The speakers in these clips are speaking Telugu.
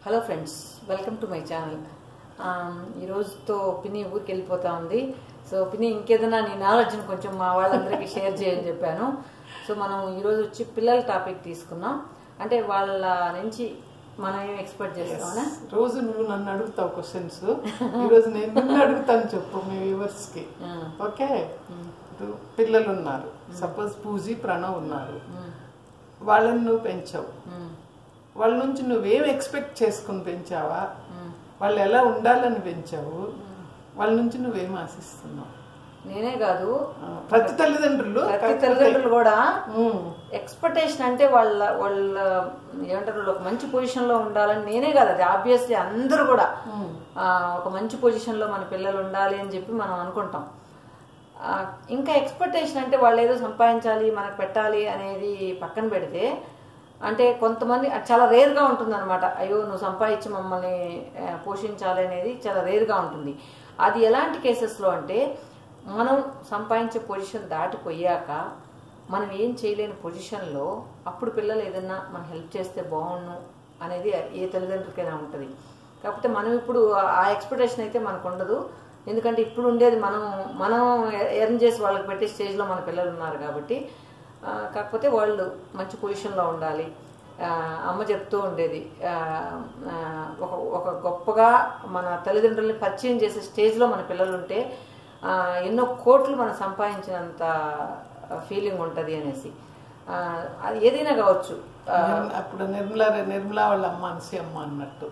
Hello friends welcome to my channel ఈరోజుతో పిన్ని ఊరికి వెళ్ళిపోతా ఉంది సో పిన్ని ఇంకేదైనా నీ నాలెడ్జ్ని కొంచెం మా వాళ్ళందరికీ షేర్ చేయని చెప్పాను సో మనం ఈరోజు వచ్చి పిల్లల టాపిక్ తీసుకున్నాం అంటే వాళ్ళ నుంచి మనం ఏం ఎక్స్పెక్ట్ చేస్తామన్నా రోజు నువ్వు నన్ను అడుగుతావు క్వశ్చన్స్ ఈరోజు నేను నిన్ను అడుగుతాను చెప్పు మీ వ్యూవర్స్ కి ఓకే ఇప్పుడు పిల్లలు ఉన్నారు సపోజ్ పూజీ ప్రణవ్ ఉన్నారు వాళ్ళని నువ్వు పెంచావు వాళ్ళ నుంచి నువ్వేం ఎక్స్పెక్ట్ చేసుకుని పెంచావా వాళ్ళు ఎలా ఉండాలని పెంచావు వాళ్ళ నుంచి నువ్వేం ఆశిస్తున్నావు నేనే కాదు ఆ, ప్రతి తల్లిదండ్రులు ప్రతి తల్లిదండ్రులు కూడా ఉమ్, ఎక్స్పెక్టేషన్ అంటే వాళ్ళ వాళ్ళ ఏమంటారు వాళ్ళు ఒక మంచి పొజిషన్లో ఉండాలని నేనే కాదు అది ఆబ్వియస్లీ అందరూ కూడా ఆ, ఒక మంచి పొజిషన్లో మన పిల్లలు ఉండాలి అని చెప్పి మనం అనుకుంటాం ఆ, ఇంకా ఎక్స్పెక్టేషన్ అంటే వాళ్ళు ఏదో సంపాదించాలి మనకు పెట్టాలి అనేది పక్కన పెడితే అంటే కొంతమంది అది చాలా రేర్గా ఉంటుంది అనమాట అయ్యో నువ్వు సంపాదించి మమ్మల్ని ఆ, పోషించాలి అనేది చాలా రేర్గా ఉంటుంది అది ఎలాంటి కేసెస్లో అంటే మనం సంపాదించే పొజిషన్ దాటిపోయాక మనం ఏం చేయలేని పొజిషన్లో అప్పుడు పిల్లలు ఏదన్నా మనం హెల్ప్ చేస్తే బాగుండు అనేది ఏ తల్లిదండ్రులకైనా ఉంటుంది కాకపోతే మనం ఇప్పుడు ఆ ఎక్స్పెక్టేషన్ అయితే మనకు ఉండదు ఎందుకంటే ఇప్పుడు ఉండేది మనం మనం ఎర్న్ చేసి వాళ్ళకి పెట్టే స్టేజ్లో మన పిల్లలు ఉన్నారు కాబట్టి ఆ, కాకపోతే వాళ్ళు మంచి పొజిషన్లో ఉండాలి ఆ, అమ్మ చెప్తూ ఉండేది ఆ, ఆ, ఒక ఒక గొప్పగా మన తల్లిదండ్రుల్ని పరిచయం చేసే స్టేజ్లో మన పిల్లలు ఉంటే ఆ, ఎన్నో కోట్లు మనం సంపాదించినంత ఫీలింగ్ ఉంటుంది అనేసి ఆ, అది ఏదైనా కావచ్చు ఆ, నిర్- అప్పుడు నిర్మలా నిర్మలా వాళ్ళ అమ్మ అనసి అమ్మ అన్నట్టు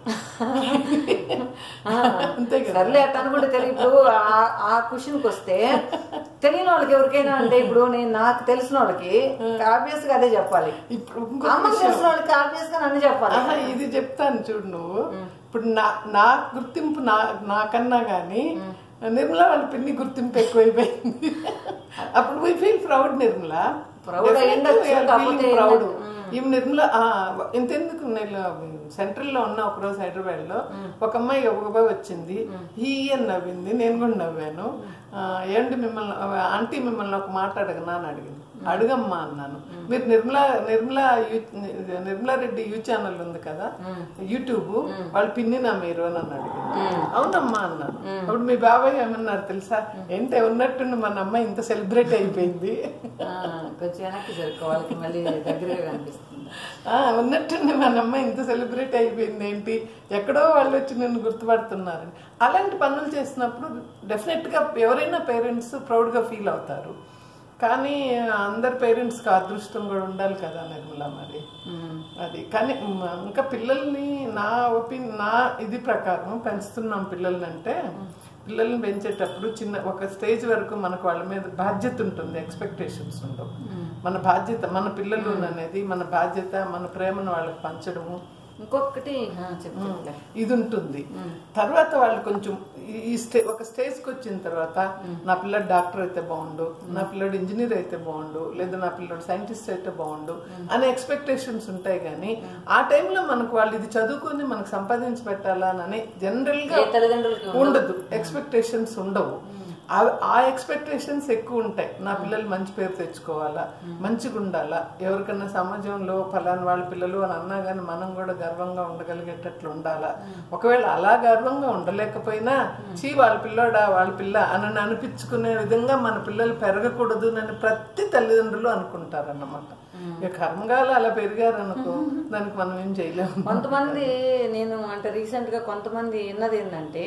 ఆ, అంతే కదా సర్లే అట్ట అనుకుంటే తెలియదు ఇప్పుడు ఆ- ఆ క్వశ్చన్కి వస్తే తెలియని వాళ్ళకి ఎవరికైనా అంటే ఇప్పుడు నేను నాకు తెలిసిన వాళ్ళకి ఆబ్వియస్ గా అదే చెప్పాలి ఇప్పుడు ఇంకో అమ్మకి తెలిసిన వాళ్ళకి ఆబ్వియస్ గా నన్ను చెప్పాలి ఆహా, ఇది చెప్తాను చూడు నువ్వు ఇప్పుడు నా నా గుర్తింపు నా నాకన్నా గానీ నిర్మలా వాళ్ళ పిన్ని గుర్తింపు ఎక్కువైపోయింది అప్పుడు we feel proud Nirmala Proud అయ్యుండొచ్చు, కాకపోతే ప్రౌడ్ ఏంటంటే, ఈమె నిర్మల ఆ, ఇంతెందుకు నేను సెంట్రల్ లో ఉన్న ఒకరోజు హైదరాబాద్ లో ఒక అమ్మాయి ఒక అబ్బాయి వచ్చింది ఈ అని నవ్వింది నేను కూడా నవ్వాను ఆ, ఏంటి మిమ్మల్ని ఆంటీ మిమ్మల్ని ఒక మాట అడగనా అని అడిగింది అడుగమ్మా అన్నాను మీరు Nirmala Nirmala you- Nirmala Reddy you channel ఉంది కదా యూట్యూబ్ వాళ్ళు పిన్నినా మీరు అని నన్ను అడిగింది అవునమ్మా అన్నాను అప్పుడు మీ బాబాయ్ ఏమన్నారు తెలుసా ఏంటి ఉన్నట్టుండి మన అమ్మాయి ఇంత సెలబ్రేట్ అయిపోయింది ఆ, కొంచెం వెనక్కి జరుపు వాళ్ళకి మళ్ళీ దగ్గరగా కనిపిస్తుంది ఆ, ఉన్నట్టుండి మన అమ్మాయి ఇంత సెలబ్రేట్ అయిపోయింది ఏంటి ఎక్కడో వాళ్ళు వచ్చి నన్ను గుర్తుపడుతున్నారు అలాంటి పనులు చేసినప్పుడు డెఫినెట్ గా ఎవరైనా పేరెంట్స్ ప్రౌడ్ గా ఫీల్ అవుతారు కానీ అందరు పేరెంట్స్కి అదృష్టం కూడా ఉండాలి కదా నిర్మల మరి అది కానీ మ్, ఇంకా పిల్లల్ని నా ఒపీనియన్ నా ఇది ప్రకారం పెంచుతున్నాం పిల్లల్ని అంటే పిల్లల్ని పెంచేటప్పుడు చిన్న ఒక స్టేజ్ వరకు మనకు వాళ్ళ మీద బాధ్యత ఉంటుంది ఎక్స్పెక్టేషన్స్ ఉండవు మన బాధ్యత మన పిల్లలు అనేది మన బాధ్యత మన ప్రేమను వాళ్ళకి పంచడము ఇంకొకటి ఆ, చెప్పు చెప్తా. ఇది ఉంటుంది తర్వాత వాళ్ళు కొంచెం ఈ- ఈ స్టే ఒక స్టేజ్కి వచ్చిన తర్వాత నా పిల్లడు డాక్టర్ అయితే బాగుండు నా పిల్లడు ఇంజనీర్ అయితే బాగుండు లేదా నా పిల్లడు సైంటిస్ట్ అయితే బాగుండు అనే ఎక్స్పెక్టేషన్స్ ఉంటాయి కానీ ఆ టైంలో మనకు వాళ్ళు ఇది చదువుకొని మనకు సంపాదించి పెట్టాలా అని జనరల్ గా ఏ తల్లిదండ్రులకి ఉండదు ఎక్స్పెక్టేషన్స్ ఉండవు ఆ- ఆ ఎక్స్పెక్టేషన్స్ ఎక్కువ ఉంటాయి నా పిల్లలు మంచి పేరు తెచ్చుకోవాలా మంచిగా ఉండాలా ఎవరికన్నా సమాజంలో ఫలానా వాళ్ళ పిల్లలు అని అన్నా కానీ మనం కూడా గర్వంగా ఉండగలిగేటట్లు ఉండాలా ఒకవేళ అలా గర్వంగా ఉండలేకపోయినా చీ వాళ్ళ పిల్లోడా వాళ్ళ పిల్ల అని అనిపించుకునే విధంగా మన పిల్లలు పెరగకూడదు అని ప్రతి తల్లిదండ్రులు అనుకుంటారన్నమాట ఇక కర్మగాలు అలా పెరిగారు అనుకో దానికి మనం ఏం చేయలేము కొంతమంది నేను అంటే రీసెంట్ గా కొంతమంది విన్నది ఏంటంటే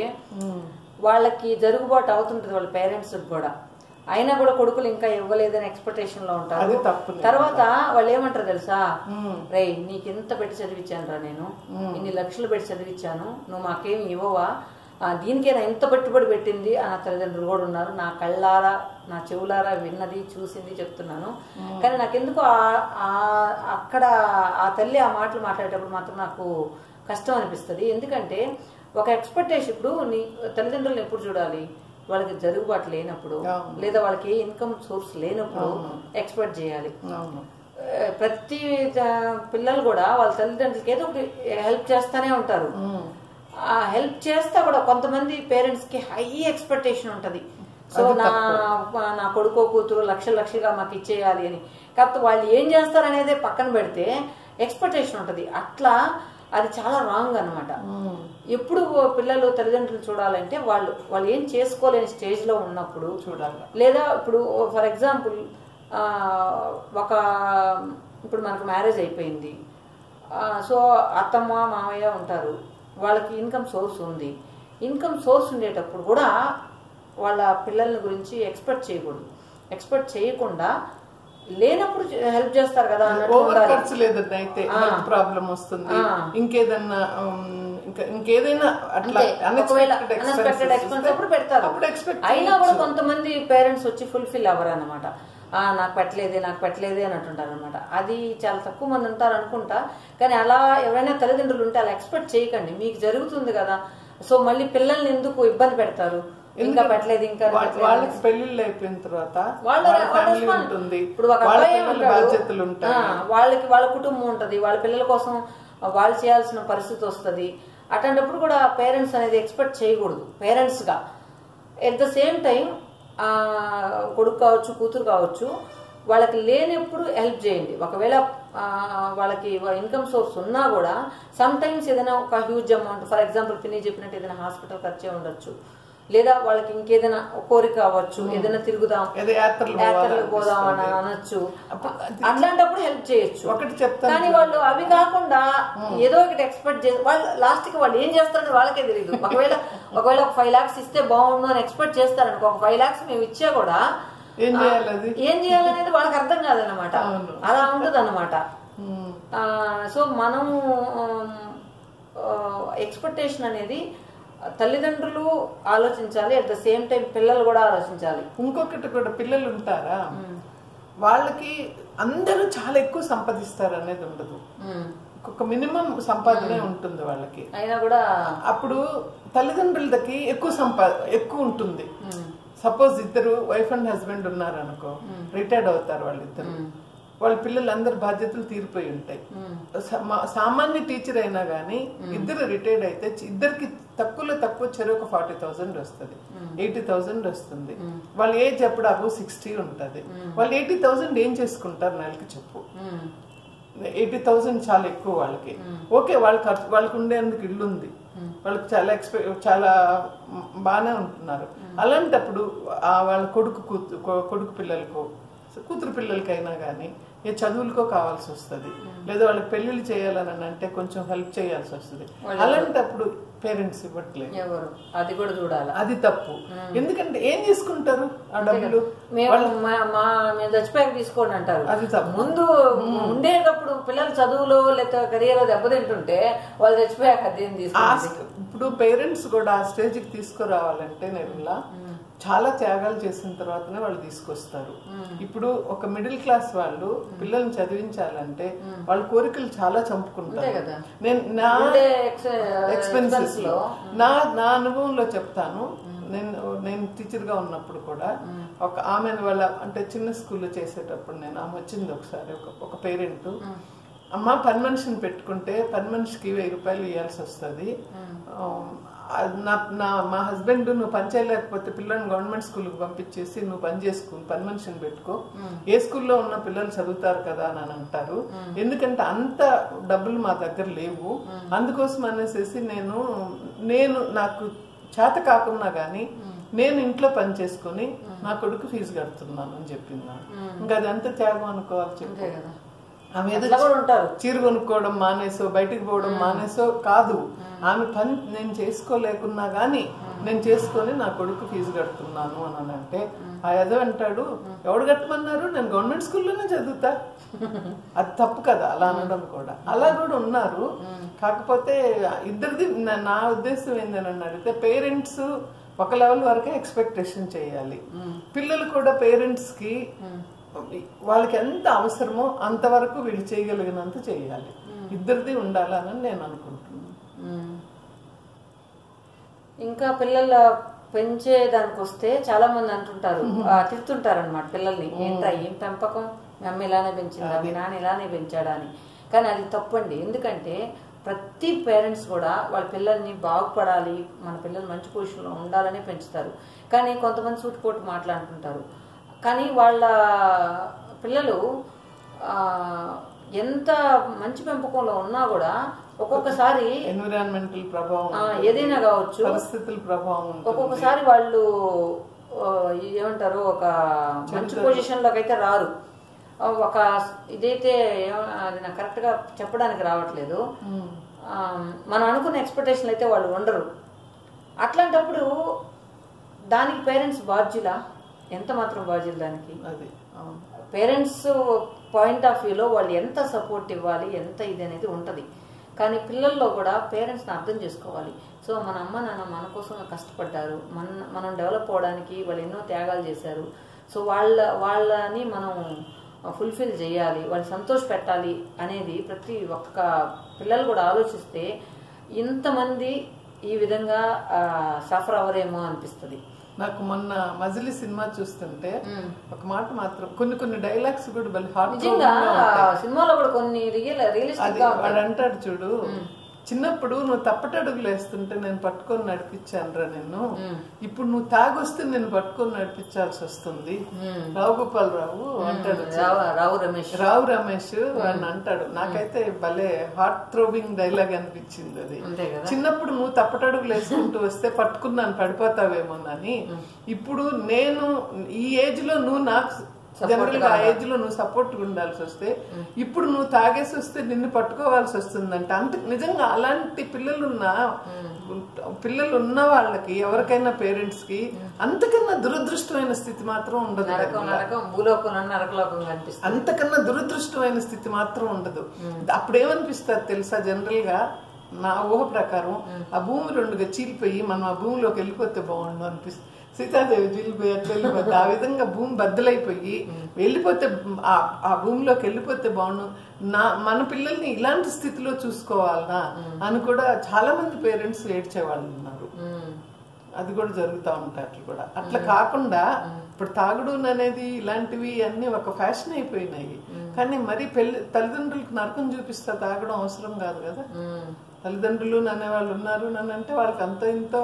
వాళ్ళకి జరుగుబాటు అవుతుంటది వాళ్ళ పేరెంట్స్ కూడా అయినా కూడా కొడుకులు ఇంకా ఇవ్వలేదని ఎక్స్పెక్టేషన్ లో ఉంటారు అది తప్పు తర్వాత వాళ్ళు ఏమంటారు తెలుసా రే నీకు ఎంత పెట్టి చదివించాను రా నేను ఇన్ని లక్షలు పెట్టి చదివించాను నువ్వు మాకేమి ఇవ్వవా ఆ, దీనికైనా ఎంత పెట్టుబడి పెట్టింది ఆ నా తల్లిదండ్రులు కూడా ఉన్నారు నా కళ్ళారా నా చెవులారా విన్నది చూసింది చెప్తున్నాను కానీ నాకెందుకు ఆ- ఆ- అక్కడ ఆ తల్లి ఆ మాటలు మాట్లాడేటప్పుడు మాత్రం నాకు కష్టం అనిపిస్తుంది ఎందుకంటే ఒక ఎక్స్పెక్టేషన్ ఇప్పుడు నీ తల్లిదండ్రులను ఎప్పుడు చూడాలి వాళ్ళకి జరుగుబాటు లేనప్పుడు లేదా వాళ్ళకి ఏ ఇన్కమ్ సోర్స్ లేనప్పుడు ఎక్స్పెక్ట్ చేయాలి అవును ఆ, ప్రతి ఆ, పిల్లలు కూడా వాళ్ళ తల్లిదండ్రులకి ఏదో ఒకటి హెల్ప్ చేస్తానే ఉంటారు ఆ హెల్ప్ చేస్తా కూడా కొంతమంది పేరెంట్స్ కి హై ఎక్స్పెక్టేషన్ ఉంటది సో నా నా కొడుకో కూతురు లక్షలు లక్షలుగా మాకు ఇచ్చేయాలి అని కాకపోతే వాళ్ళు ఏం చేస్తారు అనేది పక్కన పెడితే ఎక్స్పెక్టేషన్ ఉంటది అట్లా అది చాలా రాంగ్ అన్నమాట ఎప్పుడు పిల్లలు తల్లిదండ్రులు చూడాలంటే వాళ్ళు వాళ్ళు ఏం చేసుకోలేని స్టేజ్లో ఉన్నప్పుడు చూడాలి లేదా ఇప్పుడు ఫర్ ఎగ్జాంపుల్ ఒక ఇప్పుడు మనకు మ్యారేజ్ అయిపోయింది సో అత్తమ్మ మామయ్య ఉంటారు వాళ్ళకి ఇన్కమ్ సోర్స్ ఉంది ఇన్కమ్ సోర్స్ ఉండేటప్పుడు కూడా వాళ్ళ పిల్లల గురించి ఎక్స్పెక్ట్ చేయకూడదు ఎక్స్పెక్ట్ చేయకుండా లేనప్పుడు హెల్ప్ చేస్తారు కదా అన్నట్టు ఓవర్ ఉండాలి ఖర్చు లేదండి అయితే హెల్త్ ప్రాబ్లం వస్తుంది ఇంకేదన్నా ఉమ్, ఇంకా ఇంకేదైనా అట్లా అంతే. ఒకవేళ unexpected అన్ఎక్స్పెక్టెడ్ expenses ఎక్స్పెన్స్ వస్తే అప్పుడు పెడతారు అప్పుడు ఎక్స్పెక్ట్ అయినా కూడా కొంతమంది పేరెంట్స్ వచ్చి ఫుల్ఫిల్ అవ్వరు అనమాట నాకు పెట్టలేదే నాకు పెట్టలేదే అని అంటుంటారు అనమాట అది చాలా తక్కువ మంది ఉంటారు అనుకుంటా కానీ అలా ఎవరైనా తల్లిదండ్రులు ఉంటే అలా ఎక్స్పెక్ట్ చేయకండి మీకు జరుగుతుంది కదా సో మళ్ళీ పిల్లల్ని ఎందుకు ఇబ్బంది పెడతారు ఇంకా పెట్టలేదు ఇంకా పెట్టలేదు. వాళ్ళకి పెళ్లిళ్ళు అయిపోయిన తర్వాత వాళ్ళ వాళ్ళ వాళ్ళ ఫ్యామిలీ రెస్పాన్స్- ఉంటుంది ఇప్పుడు ఒక వాళ్ళ అబ్బాయి పిల్లల ఉంటాడు. బాధ్యతలు ఉంటాయి ఆ, వాళ్ళకి వాళ్ళ కుటుంబం ఉంటది వాళ్ళ పిల్లల కోసం వాళ్ళు చేయాల్సిన పరిస్థితి వస్తుంది అట్లాంటప్పుడు కూడా పేరెంట్స్ అనేది ఎక్స్పెక్ట్ చేయకూడదు పేరెంట్స్ గా ఎట్ ద సేమ్ టైం కొడుకు కావచ్చు కూతురు కావచ్చు వాళ్ళకి లేనప్పుడు హెల్ప్ చేయండి ఒకవేళ ఆ, వాళ్ళకి ఇన్కమ్ సోర్స్ ఉన్నా కూడా సమ్ టైమ్స్ ఏదైనా ఒక హ్యూజ్ అమౌంట్ ఫర్ ఎగ్జాంపుల్ పిన్ని చెప్పినట్టు ఏదైనా హాస్పిటల్ ఖర్చే ఉండొచ్చు లేదా వాళ్ళకి ఇంకేదైనా కోరిక అవ్వచ్చు ఏదైనా తిరుగుదాం ఏదో యాత్రలు యాత్రలకు పోదాం అని అనొచ్చు అట్లాంటప్పుడు హెల్ప్ చేయొచ్చు ఒకటి చెప్తాను కానీ వాళ్ళు అవి కాకుండా ఏదో ఒకటి ఎక్స్పెక్ట్ చేసి వాళ్ళు లాస్ట్ కి వాళ్ళు ఏం చేస్తారని వాళ్ళకే తెలియదు ఒకవేళ ఒకవేళ ఒక ఫైవ్ లాక్స్ ఇస్తే బాగుండు అని ఎక్స్పెక్ట్ చేస్తారనుకో ఒక ఫైవ్ లాక్స్ మేము ఇచ్చా కూడా ఏం చేయాలి అది ఏం చేయాలనేది వాళ్ళకి అర్థం కాదనమాట అవును. అలా ఉంటుంది అనమాట ఉమ్. సో మనం ఎక్స్పెక్టేషన్ అనేది తల్లిదండ్రులు ఆలోచించాలి అట్ ద సేమ్ టైం పిల్లలు కూడా ఆలోచించాలి ఇంకొకటి కూడా పిల్లలు ఉంటారా వాళ్ళకి అందరూ చాలా ఎక్కువ సంపాదిస్తారు అనేది ఉండదు ఉమ్. ఒక మినిమం సంపాదనే ఉంటుంది వాళ్ళకి అయినా కూడా అప్పుడు తల్లిదండ్రులకి ఎక్కువ సంపా ఎక్కువ ఉంటుంది సపోజ్ ఇద్దరు వైఫ్ అండ్ హస్బెండ్ ఉన్నారు అనుకో రిటైర్డ్ అవుతారు వాళ్ళిద్దరు వాళ్ళ పిల్లలందరి బాధ్యతలు తీరిపోయి ఉంటాయి సా- సామాన్య టీచర్ అయినా గానీ ఇద్దరు రిటైర్డ్ అయితే చి- ఇద్దరికి తక్కువలో తక్కువ చెరువు ఒక ఫార్టీ థౌసండ్ వస్తుంది ఎయిటీ థౌసండ్ వస్తుంది వాళ్ళ ఏజ్ అప్పుడు అబు సిక్స్టీ ఉంటది వాళ్ళు ఎయిటీ థౌసండ్ ఏం చేసుకుంటారు నెలకి చెప్పు ఉమ్. ఎయిటీ థౌసండ్ చాలా ఎక్కువ వాళ్ళకి ఓకే వాళ్ళ ఖర్చు వాళ్ళకి ఉండేందుకు ఇల్లు ఉంది వాళ్ళకి చాలా ఎక్స్పె చాలా మ్, బాగానే ఉంటున్నారు అలాంటప్పుడు ఆ వాళ్ళ కొడుకు కూతు కొ- కొడుకు పిల్లలకు కూతురు పిల్లలకైనా కానీ ఏ చదువులకో కావాల్సి వస్తుంది లేదా వాళ్ళకి పెళ్లిళ్ళు చేయాలని అంటే కొంచెం హెల్ప్ చేయాల్సి వస్తుంది అలాంటప్పుడు పేరెంట్స్ ఇవ్వట్లేదు ఎవరు అది కూడా చూడాలి అది తప్పు ఎందుకంటే ఏం చేసుకుంటారు ఆ డబ్బులు మేము మా- మా మేము చచ్చిపోయాక తీసుకోండి అంటారు అది తప్పు ముందు ఉండేటప్పుడు పిల్లలు చదువులో లేకపోతే కెరియర్ దెబ్బతింటుంటే వాళ్ళు చచ్చిపోయాక అదేం ఆ తీసుకోండి స్ట్- ఇప్పుడు పేరెంట్స్ కూడా ఆ స్టేజ్కి తీసుకురావాలంటే నిర్మలా చాలా త్యాగాలు చేసిన తర్వాతనే వాళ్ళు తీసుకొస్తారు ఇప్పుడు ఒక మిడిల్ క్లాస్ వాళ్ళు పిల్లల్ని చదివించాలంటే వాళ్ళ కోరికలు చాలా చంపుకుంటారు కదా. నేను నా ఉండే ఎక్స్- ఎక్స్పెన్సెస్ లో నా నా అనుభవంలో చెప్తాను నేను నేను టీచర్ గా ఉన్నప్పుడు కూడా ఒక ఆమె వాళ్ళ అంటే చిన్న స్కూల్లో చేసేటప్పుడు నేను ఆమె వచ్చింది ఒకసారి ఒక ఒక పేరెంట్ అమ్మ పని మనిషిని పెట్టుకుంటే పని మనిషికి వెయ్యి రూపాయలు ఇవ్వాల్సి వస్తుంది నా నా మా హస్బెండ్ నువ్వు పని చేయలేకపోతే పిల్లల్ని గవర్నమెంట్ స్కూల్కి పంపించేసి నువ్వు పని చేసుకో పని మనిషిని పెట్టుకో ఏ స్కూల్లో ఉన్న పిల్లలు చదువుతారు కదా అని అంటారు ఎందుకంటే అంత డబ్బులు మా దగ్గర లేవు అందుకోసం అనేసి నేను నేను నాకు చేత కాకున్నా గానీ నేను ఇంట్లో పని చేసుకొని నా కొడుకు ఫీజు కడుతున్నాను అని చెప్పింది నాకు. ఇంకా అది ఎంత త్యాగం అనుకోవాలి చెప్పు అంతే కదా ఆమె ఏదో అట్లా కూడా ఉంటారు చీర కొనుక్కోవడం మానేసో బయటికి పోవడం మానేసో కాదు ఆమె పని నేను చేసుకోలేకున్నా గానీ నేను చేసుకొని నా కొడుకు ఫీజు కడుతున్నాను అని అని అంటే ఆ ఏదో అంటాడు ఎవడు కట్టమన్నారు నేను గవర్నమెంట్ స్కూల్లోనే చదువుతా అది తప్పు కదా అలా అనడం కూడా అలా కూడా ఉన్నారు కాకపోతే ఇద్దరిది నా- నా ఉద్దేశం ఏంటని అడిగితే పేరెంట్స్ ఒక లెవెల్ వరకే ఎక్స్పెక్టేషన్ చేయాలి పిల్లలు కూడా పేరెంట్స్ కి వాళ్ళకి ఎంత అవసరమో అంతవరకు వీళ్ళు చేయగలిగినంత చేయాలి ఇద్దరిది ఉండాలని నేను అనుకుంటున్నాను ఉమ్. ఇంకా పిల్లల పెంచే దానికి వస్తే చాలా మంది అంటుంటారు ఆ, తిడుతుంటారు అనమాట పిల్లల్ని ఏంట్రా ఏం పెంపకం మీ అమ్మ ఇలానే పెంచిందా మీ నాన్న ఇలానే పెంచాడా అని కానీ అది తప్పండి ఎందుకంటే ప్రతి పేరెంట్స్ కూడా వాళ్ళ పిల్లల్ని బాగుపడాలి మన పిల్లలు మంచి పొజిషన్లో ఉండాలని పెంచుతారు కానీ కొంతమంది సూటిపోటు మాట్లాడుతుంటారు కానీ వాళ్ళ పిల్లలు ఆ, ఎంత మంచి పెంపకంలో ఉన్నా కూడా ఒక్కొక్కసారి ఎన్విరాన్మెంటల్ ప్రభావం ఆ, ఏదైనా కావచ్చు పరిస్థితుల ప్రభావం ఉంటుంది. ఒక్కొక్కసారి వాళ్ళు ఆ, ఏమంటారు ఒక మంచి పొజిషన్ లోకి అయితే రారు ఆ, ఒక ఇదైతే ఏమ- అది నాకు కరెక్ట్ గా చెప్పడానికి రావట్లేదు ఉమ్. ఆ, మనం అనుకున్న ఎక్స్పెక్టేషన్ అయితే వాళ్ళు ఉండరు అట్లాంటప్పుడు దానికి పేరెంట్స్ బాధ్యులా ఎంత మాత్రం బాధ్యులు దానికి అది అవును. పేరెంట్స్ పాయింట్ ఆఫ్ వ్యూలో వాళ్ళు ఎంత సపోర్ట్ ఇవ్వాలి ఎంత ఇది అనేది ఉంటుంది కానీ పిల్లల్లో కూడా పేరెంట్స్ని అర్థం చేసుకోవాలి సో మన అమ్మ నాన్న మన కోసం కష్టపడ్డారు మన మనం డెవలప్ అవ్వడానికి వాళ్ళు ఎన్నో త్యాగాలు చేశారు సో వాళ్ళ వాళ్ళని మనం ఫుల్ఫిల్ చేయాలి వాళ్ళు సంతోష పెట్టాలి అనేది ప్రతి ఒక్క పిల్లలు కూడా ఆలోచిస్తే ఇంతమంది ఈ విధంగా సఫర్ అవ్వరేమో అనిపిస్తుంది నాకు మొన్న మజిలీ సినిమా చూస్తుంటే ఒక మాట మాత్రం కొన్ని కొన్ని డైలాగ్స్ కూడా భలే హార్ట్ నిజంగా సినిమాలో కూడా కొన్ని రియల్ రియలిస్టిక్ అది వాడు అంటాడు చూడు చిన్నప్పుడు నువ్వు తప్పటడుగులు వేస్తుంటే నేను పట్టుకొని నడిపించానురా నేను ఇప్పుడు నువ్వు తాగొస్తే నేను పట్టుకొని నడిపించాల్సి వస్తుంది రావు గోపాల్ రావు అంటాడు రావు రావు రమేష్ రావు రమేష్ అని అంటాడు నాకైతే భలే హార్ట్ థ్రోబింగ్ డైలాగ్ అనిపించింది అది అంతే కదా చిన్నప్పుడు నువ్వు తప్పటడుగులు వేసుకుంటూ వస్తే పట్టుకున్నాను పడిపోతావేమోనని ఇప్పుడు నేను ఈ ఏజ్ లో నువ్వు నాకు జనరల్ గా ఆ ఏజ్ లో నువ్వు సపోర్ట్ ఉండాల్సి వస్తే ఇప్పుడు నువ్వు తాగేసి వస్తే నిన్ను పట్టుకోవాల్సి వస్తుందంట అంత నిజంగా అలాంటి పిల్లలున్న పిల్లలు ఉన్న వాళ్ళకి ఎవరికైనా పేరెంట్స్ కి అంతకన్నా దురదృష్టమైన స్థితి మాత్రం ఉండదు నరకం నరకం భూలోకం నరకలోకం కనిపిస్తుంది అంతకన్నా దురదృష్టమైన స్థితి మాత్రం ఉండదు అప్పుడేమనిపిస్తుంది తెలుసా జనరల్ గా నా ఊహ ప్రకారం ఆ భూమి రెండుగా చీలిపోయి మనం ఆ భూమిలోకి వెళ్ళిపోతే బాగుండు అనిపిస్తుంది సీతాదేవి చీలిపోయి అట్లా వెళ్ళిపోతే ఆ విధంగా భూమి బద్దలైపోయి వెళ్ళిపోతే ఆ ఆ భూమిలోకి వెళ్ళిపోతే బాగుండు నా మన పిల్లల్ని ఇలాంటి స్థితిలో చూసుకోవాలనా అని కూడా చాలా మంది పేరెంట్స్ ఏడ్చే వాళ్ళు ఉన్నారు ఉమ్. అది కూడా జరుగుతూ ఉంటాయి అట్లా కూడా అట్లా కాకుండా ఇప్పుడు తాగుడు అనేది ఇలాంటివి అన్ని ఒక ఫ్యాషన్ అయిపోయినాయి కానీ మరి పెళ్లి తల్లిదండ్రులకు నరకం చూపిస్తా తాగడం అవసరం కాదు కదా ఉమ్. తల్లిదండ్రులు నన్నే వాళ్ళు ఉన్నారు నన్ను అంటే వాళ్ళకి అంత ఇంతో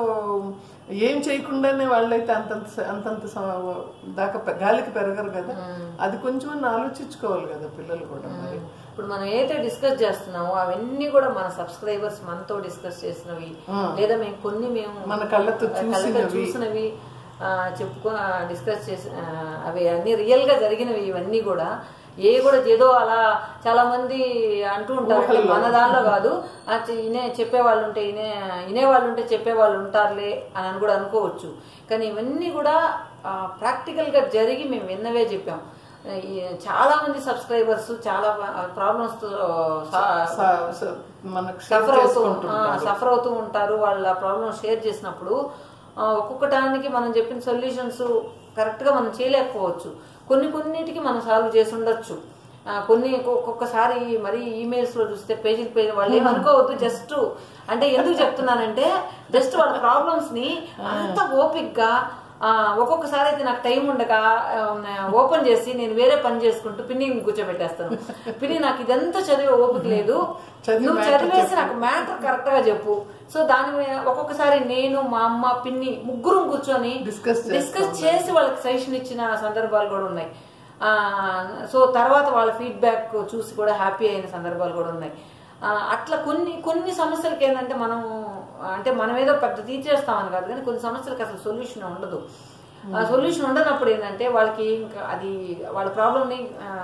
ఏం చేయకుండానే వాళ్ళైతే అంతంత అంతంత స- దాకా పె- గాలికి పెరగరు కదా అది కొంచెం ఆలోచించుకోవాలి కదా పిల్లలు కూడా మరి ఇప్పుడు మనం ఏదైతే డిస్కస్ చేస్తున్నామో అవన్నీ కూడా మన సబ్స్క్రైబర్స్ మనతో డిస్కస్ చేసినవి లేదా మేము కొన్ని మేము మన కళ్ళతో కళ్ళతో చూసినవి ఆ, చెప్పుకో డిస్కస్ చేసి ఆ, అవి అన్ని రియల్ గా జరిగినవి ఇవన్నీ కూడా ఏ కూడా ఏదో అలా చాలా మంది అంటూ ఉంటారు అంటే మన దానిలో కాదు ఆ చె- ఇనే చెప్పేవాళ్ళు ఉంటే ఇనే ఇనేవాళ్ళు ఉంటే చెప్పేవాళ్ళు ఉంటారులే అని అని కూడా అనుకోవచ్చు కానీ ఇవన్నీ కూడా ప్రాక్టికల్ గా జరిగి మేము విన్నవే చెప్పాం ఈ చాలా మంది సబ్స్క్రైబర్స్ చాలా ప్రాబ్లమ్స్ తో సా- స- స- మనకు షేర్ సఫర్ అవుతూ చేసుకుంటుంటారు సఫర్ అవుతూ ఉంటారు వాళ్ళ ప్రాబ్లమ్ షేర్ చేసినప్పుడు ఆ, ఒక్కొక్కటానికి మనం చెప్పిన సొల్యూషన్స్ కరెక్ట్ గా మనం చేయలేకపోవచ్చు కొన్ని కొన్నిటికి మనం సాల్వ్ చేసి ఉండొచ్చు ఆ, కొన్ని ఒక్కొక్కసారి మరి ఈమెయిల్స్ లో చూస్తే పేజీలు పేజీ వాళ్ళు ఏమనుకోవద్దు జస్ట్ అంటే ఎందుకు చెప్తున్నానంటే జస్ట్ వాళ్ళ ప్రాబ్లమ్స్ ని అంత ఓపిక్ గా ఆ, ఒక్కొక్కసారి అయితే నాకు టైం ఉండక ఓపెన్ చేసి నేను వేరే పని చేసుకుంటూ పిన్ని కూర్చోబెట్టేస్తాను పిన్ని నాకు ఇదంతా చదివే ఓపిక లేదు చదివి నువ్వు matter చదివేసి నాకు మ్యాటర్ కరెక్ట్ గా చెప్పు సో దాని మీద ఒక్కొక్కసారి నేను మా అమ్మ పిన్ని ముగ్గురం కూర్చొని Discuss డిస్కస్ చేసి వాళ్ళకి సజెషన్ ఇచ్చిన సందర్భాలు కూడా ఉన్నాయి ఆ, సో తర్వాత వాళ్ళ ఫీడ్బ్యాక్ చూసి కూడా హ్యాపీ అయిన సందర్భాలు కూడా ఉన్నాయి ఆ, అట్లా కొన్ని కొన్ని సమస్యలకి ఏంటంటే మనం అంటే మనం ఏదో పెద్ద తీర్చేస్తామని కాదు కానీ కొన్ని సమస్యలకి అసలు సొల్యూషన్ ఉండదు ఆ సొల్యూషన్ ఉండనప్పుడు ఏంటంటే వాళ్ళకి ఇంకా అది వాళ్ళ ప్రాబ్లమ్ని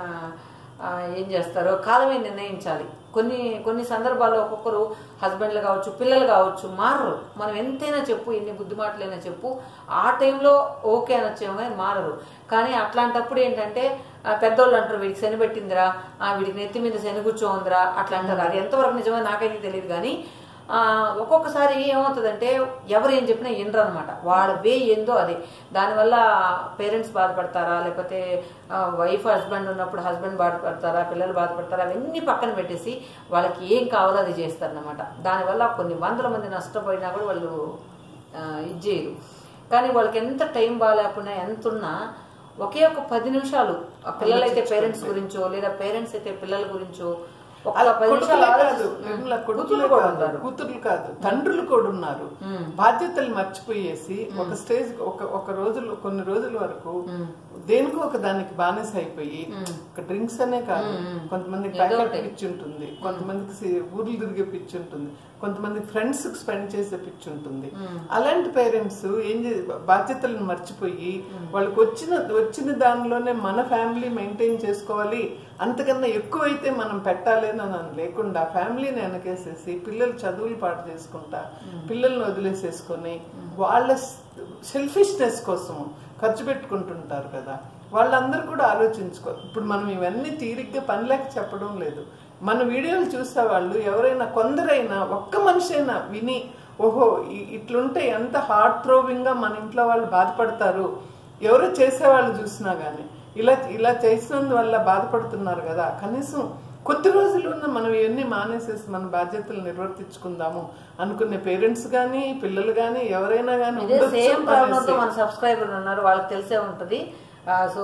ఏం చేస్తారో కాలమే నిర్ణయించాలి కొన్ని కొన్ని సందర్భాల్లో ఒక్కొక్కరు హస్బెండ్లు కావచ్చు పిల్లలు కావచ్చు మారరు మనం ఎంతైనా చెప్పు ఎన్ని బుద్ధి మాటలైనా చెప్పు ఆ టైంలో ఓకే అనొచ్చేమో కానీ మారరు కానీ అట్లాంటప్పుడు ఏంటంటే ఆ, పెద్దోళ్ళు అంటారు వీడికి శని పెట్టిందిరా ఆ, వీడికి నెత్తి మీద శని కూర్చోందిరా అట్లా అంటారు అది ఎంతవరకు నిజమో నాకైతే తెలియదు కానీ ఆ, ఒక్కొక్కసారి ఏమవుతుందంటే ఎవరు ఏం చెప్పినా వినరు అనమాట వాళ్ళ వే ఏందో అదే దానివల్ల పేరెంట్స్ బాధపడతారా లేకపోతే వైఫ్ హస్బెండ్ ఉన్నప్పుడు హస్బెండ్ బాధపడతారా పిల్లలు బాధపడతారా అవన్నీ పక్కన పెట్టేసి వాళ్ళకి ఏం కావాలో అది చేస్తారనమాట దానివల్ల కొన్ని వందల మంది నష్టపోయినా కూడా వాళ్ళు ఆ, ఇది చేయరు కానీ వాళ్ళకి ఎంత టైం బాగాలేకపోయినా ఎంత ఉన్నా ఒకే ఒక పది నిమిషాలు ఆ పిల్లలైతే పేరెంట్స్ గురించో లేదా పేరెంట్స్ అయితే పిల్లల గురించో ఒక్క అలా పది నిమిషాలు కొడుకులే కాదు ఆలోచిస్తూ- నిర్మల కూతుర్లు కొడుకులే కూడా కాదు ఉంటారు. కూతుర్లు కాదు తండ్రులు కూడా ఉన్నారు బాధ్యతలు మర్చిపోయేసి ఒక స్టేజ్ ఒక ఒక రోజులు కొన్ని రోజుల వరకు దేనికో ఒక దానికి బానిస అయిపోయి ఒక డ్రింక్స్ అనే కాదు కొంతమందికి ప్యాకెట్ పిచ్చి ఉంటుంది కొంతమందికి సి- ఊర్లు తిరిగే పిచ్చి ఉంటుంది కొంతమంది ఫ్రెండ్స్ స్పెండ్ చేసే పిచ్చి ఉంటుంది అలాంటి పేరెంట్స్ ఏం చే బాధ్యతలను మర్చిపోయి వాళ్ళకి వచ్చిన వచ్చిన దానిలోనే మన ఫ్యామిలీ మెయింటైన్ చేసుకోవాలి అంతకన్నా ఎక్కువైతే మనం పెట్టాలి అని అని లేకుండా ఫ్యామిలీని వెనకేసేసి పిల్లలు చదువులు పాటు చేసుకుంటా పిల్లల్ని వదిలేసేసుకొని వాళ్ళ సెల్ఫిష్నెస్ కోసం ఖర్చు పెట్టుకుంటుంటారు కదా వాళ్ళందరూ కూడా ఆలోచించుకో ఇప్పుడు మనం ఇవన్నీ తీరిగ్గా పనిలేక చెప్పడం లేదు మన వీడియోలు చూసే వాళ్ళు ఎవరైనా కొందరైనా ఒక్క మనిషి అయినా విని ఓహో ఇ- ఇట్లుంటే ఎంత హార్ట్ థ్రోవింగ్ గా మన ఇంట్లో వాళ్ళు బాధపడతారు ఎవరో చేసేవాళ్ళు చూసినా గానీ ఇలా ఇలా చేసినందువల్ల బాధపడుతున్నారు కదా కనీసం కొద్ది రోజులున్న మనం ఇవన్నీ మానేసేసి మన బాధ్యతలు నిర్వర్తించుకుందాము అనుకునే పేరెంట్స్ కానీ పిల్లలు కానీ ఎవరైనా కానీ ఇదే ఉండొచ్చు సేమ్ ప్రాబ్లంతో అనేసి. మన సబ్స్క్రైబర్లు ఉన్నారు వాళ్ళకి తెలిసే ఉంటుంది సో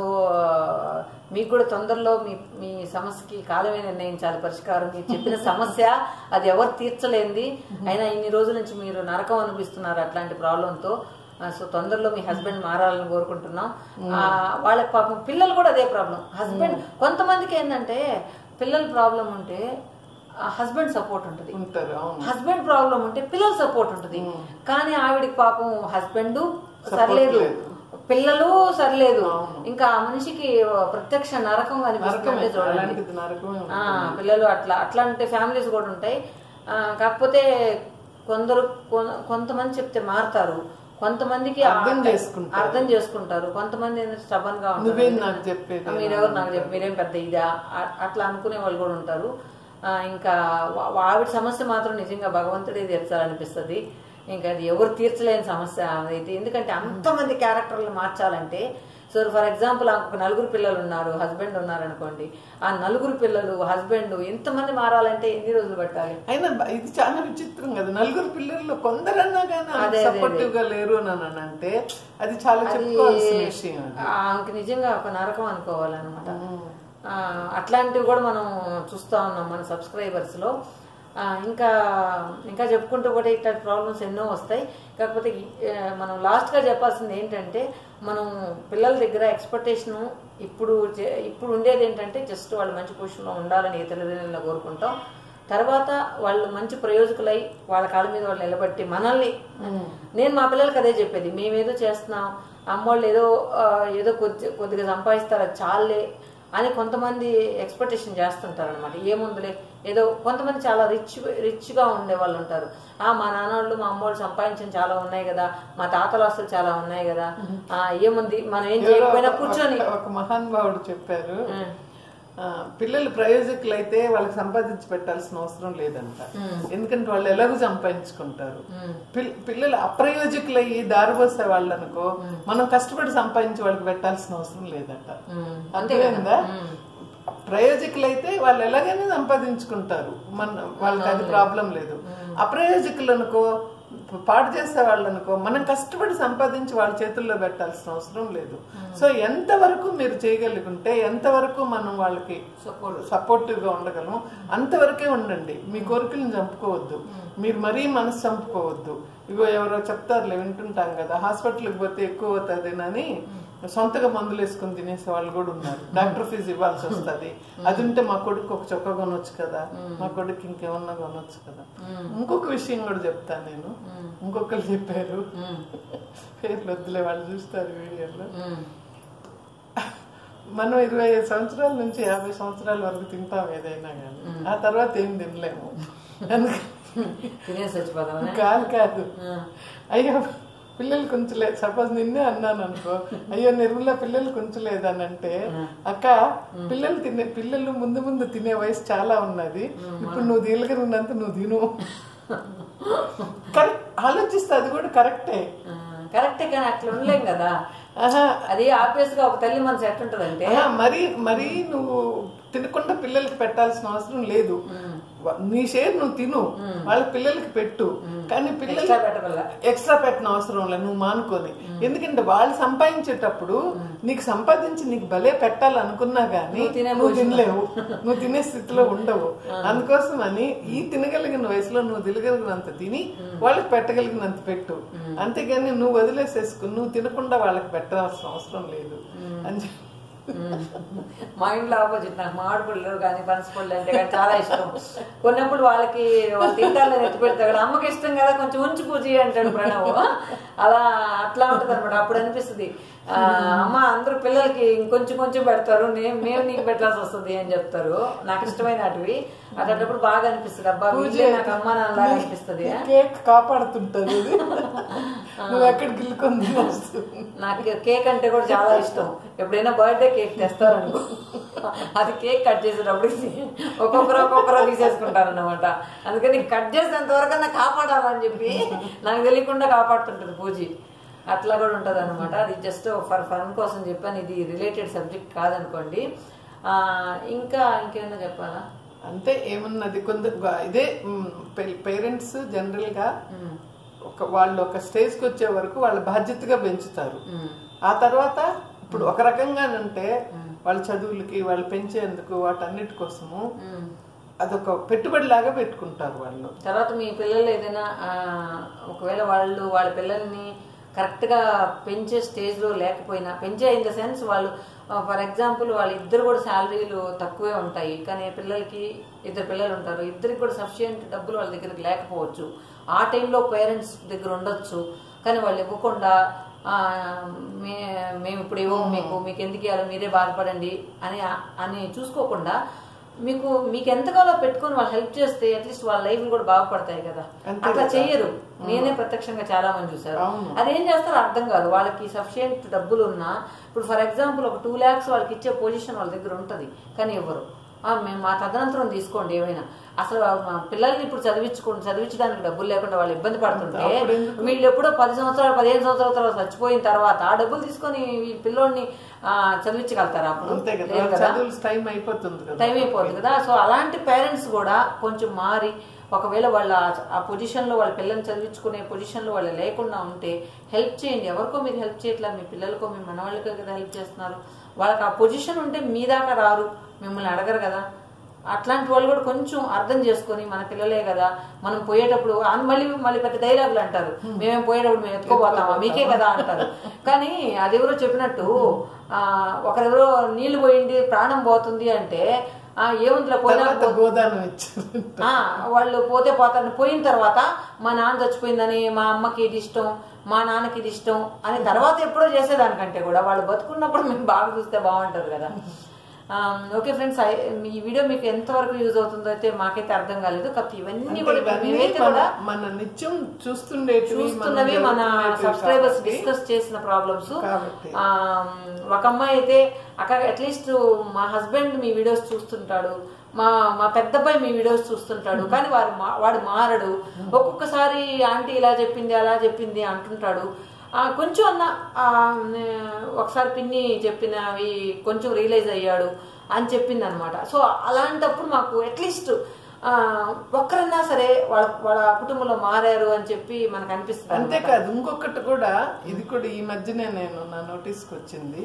మీకు కూడా తొందరలో మీ మీ సమస్యకి కాలమే నిర్ణయించాలి పరిష్కారం మీరు చెప్పిన సమస్య అది ఎవరు తీర్చలేంది అయినా ఇన్ని రోజుల నుంచి మీరు నరకం అనిపిస్తున్నారు అట్లాంటి ప్రాబ్లంతో సో తొందరలో మీ హస్బెండ్ మారాలని కోరుకుంటున్నాం ఆ, వాళ్ళకి పాపం పిల్లలు కూడా అదే ప్రాబ్లం హస్బెండ్ కొంతమందికి ఏంటంటే పిల్లల ప్రాబ్లం ఉంటే హస్బెండ్ సపోర్ట్ ఉంటుంది ఉంటారు అవును హస్బెండ్ ప్రాబ్లం ఉంటే పిల్లల సపోర్ట్ ఉంటుంది కానీ ఆవిడకి పాపం హస్బెండ్ సర్లేదు లేదు. పిల్లలు సర్లేదు ఇంకా ఆ మనిషికి ప్రత్యక్ష నరకం అనిపిస్తుంది నరకమే చూడండి అలాంటిది నరకమే ఉంటుంది. ఆ, పిల్లలు అట్లా అట్లాంటి ఫ్యామిలీస్ కూడా ఉంటాయి ఆ, కాకపోతే కొందరు కొన- కొంతమంది చెప్తే మారుతారు కొంతమందికి ఆ- అర్థం చేసుకుంటారు. అర్థం చేసుకుంటారు కొంతమంది స్టబన్ గా ఉంటారు నువ్వేం నాకు చెప్పేది మీరెవరు నాకు చెప్పి మీరేం పెద్ద ఇదా అ- అట్లా అనుకునే వాళ్ళు కూడా ఉంటారు ఆ, ఇంకా వా- ఆవిడ సమస్య మాత్రం నిజంగా భగవంతుడే తీర్చాలనిపిస్తుంది ఇంకా అది ఎవరు తీర్చలేని సమస్య అయితే ఎందుకంటే అంతమంది క్యారెక్టర్లు మార్చాలంటే సో ఫర్ ఎగ్జాంపుల్ ఒక నలుగురు పిల్లలు ఉన్నారు హస్బెండ్ ఉన్నారు అనుకోండి ఆ నలుగురు పిల్లలు హస్బెండ్ ఎంతమంది మారాలంటే ఎన్ని రోజులు పట్టాలి అయినా బ- ఇది చాలా విచిత్రం కదా నలుగురు పిల్లల్లో కొందరన్నా కానీ సపోర్టివ్ గా లేరు అని అని అంటే అది చాలా చెప్పుకోవాల్సిన విషయం అది. ఆమెకి నిజంగా ఒక నరకం అనుకోవాలన్నమాట ఆ, అట్లాంటివి కూడా మనం చూస్తూ ఉన్నాం మన సబ్స్క్రైబర్స్ లో ఆ, ఇంకా ఇంకా చెప్పుకుంటూ కూడా ఇట్లాంటి ప్రాబ్లమ్స్ ఎన్నో వస్తాయి కాకపోతే ఈ, ఆ, మనం లాస్ట్ గా చెప్పాల్సింది ఏంటంటే మనం పిల్లల దగ్గర ఎక్స్పెక్టేషన్ ఇప్పుడు చే- ఇప్పుడు ఉండేది ఏంటంటే జస్ట్ వాళ్ళు మంచి పొజిషన్లో ఉండాలని ఏ తల్లిదండ్రులను కోరుకుంటాం తర్వాత వాళ్ళు మంచి ప్రయోజకులై వాళ్ళ కాళ్ళ మీద వాళ్ళు నిలబట్టి మనల్ని నేను మా పిల్లలకి అదే చెప్పేది మేమేదో చేస్తున్నాం అమ్మోళ్ళు ఏదో ఆ, ఏదో కొద్ది కొద్దిగా సంపాదిస్తారు అది చాలే అని కొంతమంది ఎక్స్పెక్టేషన్ చేస్తుంటారు అనమాట ఏముందిలే ఏదో కొంతమంది చాలా రిచ్ రిచ్గా ఉండే వాళ్ళు ఉంటారు ఆ మా నాన్నోళ్ళు మా అమ్మోళ్ళు సంపాదించిన చాలా ఉన్నాయి కదా మా తాతల ఆస్తులు చాలా ఉన్నాయి కదా ఆ ఏముంది మనం ఏం చేయకపోయినా కూర్చొని ఒక- ఒక మహానుభావుడు చెప్పారు ఆ, పిల్లలు ప్రయోజకులు అయితే వాళ్ళకి సంపాదించి పెట్టాల్సిన అవసరం లేదంట ఎందుకంటే వాళ్ళు ఎలాగో సంపాదించుకుంటారు పిల్- పిల్లలు అప్రయోజకులయ్యి దారిపోసే వాళ్ళు అనుకో మనం కష్టపడి సంపాదించి వాళ్ళకి పెట్టాల్సిన అవసరం లేదంట ఉమ్, అర్థమైందా ప్రయోజకులైతే వాళ్ళు ఎలాగైనా సంపాదించుకుంటారు మన వాళ్ళకి అది ప్రాబ్లం లేదు అప్రయోజకులు అనుకో పాడు చేసే వాళ్ళు అనుకో మనం కష్టపడి సంపాదించి వాళ్ళ చేతుల్లో పెట్టాల్సిన అవసరం లేదు సో ఎంతవరకు మీరు చేయగలుగుంటే ఎంతవరకు మనం వాళ్ళకి సపోర్టివ్ గా ఉండగలం అంతవరకే ఉండండి మీ కోరికలను చంపుకోవద్దు మీరు మరీ మనసు చంపుకోవద్దు ఇగో ఎవరో చెప్తారులే వింటుంటాం కదా హాస్పిటల్కి పోతే ఎక్కువ అవుతుందేనని సొంతగా మందులు వేసుకుని తినేసే వాళ్ళు కూడా ఉన్నారు డాక్టర్ ఫీజు ఇవ్వాల్సి వస్తుంది అది ఉంటే మా కొడుకు ఒక చొక్కా కొనొచ్చు కదా మా కొడుకు ఇంకేమన్నా కొనొచ్చు కదా ఇంకొక విషయం కూడా చెప్తాను నేను ఇంకొకరు చెప్పారు పేర్లు వద్దులే వాళ్ళు చూస్తారు వీడియోలో ఉమ్, మనం ఇరవై ఐదు సంవత్సరాల నుంచి యాభై సంవత్సరాల వరకు తింటాం ఏదైనా కానీ ఆ తర్వాత ఏం తినలేము అందుకని తినేసి వచ్చిపోదామని కాదు కాదు అయ్యో పిల్లలు కొంచలేదు సపోజ్ నిన్నే అన్నాను అనుకో అయ్యో నిర్మల పిల్లలు కొంచలేదు అని అంటే అక్క పిల్లలు తినే పిల్లలు ముందు ముందు తినే వయసు చాలా ఉన్నది ఇప్పుడు నువ్వు దీలగనున్నంత నువ్వు తిను కరెక్ట్ ఆలోచిస్తే అది కూడా కరెక్టే ఆ, కరెక్టే కానీ అట్లా ఉండలేం కదా ఆహా అది ఆబ్వియస్ గా ఒక తల్లి మనసు ఎట్టుంటదంటే ఆహా, మరి మరి నువ్వు తినకుండా పిల్లలకి పెట్టాల్సిన అవసరం లేదు వ- నీ షేర్ నువ్వు తిను వాళ్ళ పిల్లలకి పెట్టు కానీ పిల్లలు ఎక్స్ట్రా పెట్టగల ఎక్స్ట్రా పెట్టిన అవసరం లేదు నువ్వు మానుకొని ఎందుకంటే వాళ్ళు సంపాదించేటప్పుడు నీకు సంపాదించి నీకు భలే పెట్టాలనుకున్నా గానీ నువ్వు తినే నువ్వు తినలేవు నువ్వు తినే స్థితిలో ఉండవు అందుకోసమని ఈ తినగలిగిన వయసులో నువ్వు తినగలిగినంత తిని వాళ్ళకి పెట్టగలిగినంత పెట్టు అంతేగాని నువ్వు వదిలేసేసుకుని నువ్వు తినకుండా వాళ్ళకి పెట్టాల్సిన అవసరం లేదు అని చెప్పి మా ఇంట్లో ఆపోజిట్ నాకు మామిడి పళ్ళు కానీ పనస పళ్ళు అంటే కానీ చాలా ఇష్టం కొన్నప్పుడు వాళ్ళకి వాళ్ళు తింటారని ఎత్తి పెడతాడు అమ్మకి ఇష్టం కదా కొంచెం ఉంచి పూజ అంటాడు ప్రణవ్ అలా అట్లా ఉంటుంది అనమాట అప్పుడు అనిపిస్తుంది ఆ, అమ్మ అందరూ పిల్లలకి ఇంకొంచెం కొంచెం పెడతారు నేను మేము నీకు పెట్టాల్సి వస్తుంది అని చెప్తారు నాకు ఇష్టమైన అటువి అట్లాంటప్పుడు బాగా అనిపిస్తుంది అబ్బా వీళ్ళే నాకు అమ్మ నాన్నలాగా అనిపిస్తుంది కేక్ కాపాడుతుంటది ఇది. నువ్వు ఎక్కడికి వెళ్ళుకొని నాకు కేక్ అంటే కూడా చాలా ఇష్టం ఎప్పుడైనా బర్త్డే కేక్ తెస్తారనుకో అది కేక్ కట్ చేసేటప్పుడు ఒక్కొక్కరు ఒక్కొక్కరు తీసేసుకుంటారు అనమాట అందుకని కట్ చేసేంత వరకు నాకు కాపాడాలని చెప్పి నాకు తెలియకుండా కాపాడుతుంటది పూజి అట్లా కూడా ఉంటుంది అనమాట అది జస్ట్ ఫర్ ఫన్ కోసం చెప్పాను ఇది రిలేటెడ్ సబ్జెక్ట్ కాదనుకోండి ఆ, ఇంకా ఇంకేమైనా చెప్పాలా అంటే ఏమున్నది కొందరు ఇదే పేరెంట్స్ జనరల్ గా ఒక వాళ్ళు ఒక స్టేజ్ కి వచ్చే వరకు వాళ్ళ బాధ్యతగా పెంచుతారు ఆ తర్వాత ఇప్పుడు ఒక రకంగానంటే వాళ్ళ చదువులకి వాళ్ళు పెంచేందుకు వాటన్నిటి కోసము అదొక పెట్టుబడి లాగా పెట్టుకుంటారు వాళ్ళు తర్వాత మీ పిల్లలు ఏదైనా ఆ, ఒకవేళ వాళ్ళు వాళ్ళ పిల్లల్ని కరెక్ట్గా పెంచే స్టేజ్లో లేకపోయినా పెంచే ఇన్ ద సెన్స్ వాళ్ళు ఫర్ ఎగ్జాంపుల్ వాళ్ళ ఇద్దరు కూడా శాలరీలు తక్కువే ఉంటాయి కానీ పిల్లలకి ఇద్దరు పిల్లలు ఉంటారు ఇద్దరికి కూడా సఫిషియంట్ డబ్బులు వాళ్ళ దగ్గరికి లేకపోవచ్చు ఆ టైంలో పేరెంట్స్ దగ్గర ఉండొచ్చు కానీ వాళ్ళు ఇవ్వకుండా ఆ, మే మేము ఇప్పుడు ఇవ్వము మీకు మీకు ఎందుకు ఇవ్వాలి మీరే బాధపడండి అని అని చూసుకోకుండా మీకు మీకు ఎంత కావాలో పెట్టుకొని వాళ్ళు హెల్ప్ చేస్తే అట్లీస్ట్ వాళ్ళ లైఫ్ కూడా బాగుపడతాయి కదా అంతే అట్లా కదా. చెయ్యరు నేనే ప్రత్యక్షంగా చాలా మంది చూసారు అవును. అదేం చేస్తారో అర్థం కాదు వాళ్ళకి సఫిషియంట్ డబ్బులు ఉన్నా ఇప్పుడు ఫర్ ఎగ్జాంపుల్ ఒక టూ ల్యాక్స్ వాళ్ళకి ఇచ్చే పొజిషన్ వాళ్ళ దగ్గర ఉంటది కానీ ఇవ్వరు ఆ, మేము మా తదనంతరం తీసుకోండి ఏమైనా అసలు మా పిల్లల్ని ఇప్పుడు చదివించుకోండి చదివించడానికి డబ్బులు లేకుండా వాళ్ళు ఇబ్బంది పడుతుంటే అప్పుడు ఎందుకు? వీళ్ళు ఎప్పుడో పది సంవత్సరాలు పదిహేను సంవత్సరాల తర్వాత చచ్చిపోయిన తర్వాత ఆ డబ్బులు తీసుకొని ఈ పిల్లోడిని ఆ, చదివించగలుగుతారా అప్పుడు అంతే కదా లేదు వాళ్ళ కదా చదువులు టైం అయిపోతుంది కదా టైం అయిపోతుంది కదా సో అలాంటి పేరెంట్స్ కూడా కొంచెం మారి ఒకవేళ వాళ్ళ ఆ- ఆ పొజిషన్లో వాళ్ళ పిల్లల్ని చదివించుకునే పొజిషన్లో వాళ్ళు లేకుండా ఉంటే హెల్ప్ చేయండి ఎవరికో మీరు హెల్ప్ చేయట్లా మీ పిల్లలకో మీ మనవాళ్ళకో కదా హెల్ప్ చేస్తున్నారు వాళ్ళకి ఆ పొజిషన్ ఉంటే మీ దాకా రారు మిమ్మల్ని అడగరు కదా అట్లాంటి వాళ్ళు కూడా కొంచెం అర్థం చేసుకొని మన పిల్లలే కదా మనం పోయేటప్పుడు అన్ మళ్ళీ మళ్ళీ పెద్ద డైలాగులు అంటారు మేమేం పోయేటప్పుడు మేము ఎత్తుకోపోతామా మీకే కదా అంటారు కానీ అదెవరో చెప్పినట్టు ఆ, ఒకరెవరో నీళ్లు పోయింది ప్రాణం పోతుంది అంటే ఆ ఏముందిలే పోయినా తర్వాత గోదానం ఇచ్చారు ఆ, వాళ్ళు పోతే పోతారు పోయిన తర్వాత మా నాన్న చచ్చిపోయిందని మా అమ్మకి ఇది ఇష్టం మా నాన్నకి ఇది ఇష్టం అని తర్వాత ఎప్పుడో చేసేదానికంటే కూడా వాళ్ళు బతుకున్నప్పుడు మేము బాగా చూస్తే బాగుంటుంది కదా ఓకే ఫ్రెండ్స్ ఈ వీడియో మీకు ఎంతవరకు యూజ్ అవుతుందో అయితే మాకైతే అర్థం కాలేదు కాకపోతే ఇవన్నీ అంటే కూడా ఇవన్నీ మేమైతే మన- కూడా మన నిత్యం చూస్తుండేటివి మనం చూస్తున్నవి మన జరుగుతున్నటివి సబ్స్క్రైబర్స్ కాబట్టి డిస్కస్ చేసిన ప్రాబ్లమ్స్ కాబట్టి. ఒక అమ్మాయి అయితే అక్కడ అట్లీస్ట్ మా హస్బెండ్ మీ వీడియోస్ చూస్తుంటాడు మా మా పెద్దబ్బాయి మీ వీడియోస్ చూస్తుంటాడు కానీ వాడు మా- వాడు మారడు ఒక్కొక్కసారి ఆంటీ ఇలా చెప్పింది అలా చెప్పింది అంటుంటాడు ఆ, కొంచెం అన్న ఆ, నే- ఒకసారి పిన్ని చెప్పినవి కొంచెం రియలైజ్ అయ్యాడు అని చెప్పింది అనమాట సో అలాంటప్పుడు మాకు అట్లీస్ట్ ఒక్కరన్నా సరే వాళ్ళ వాళ్ళ కుటుంబంలో మారారు అని చెప్పి మనకు అనిపిస్తుంది అన్నమాట. అంతేకాదు ఇంకొకటి కూడా ఇది కూడా ఈ మధ్యనే నేను నా నోటీస్కి వచ్చింది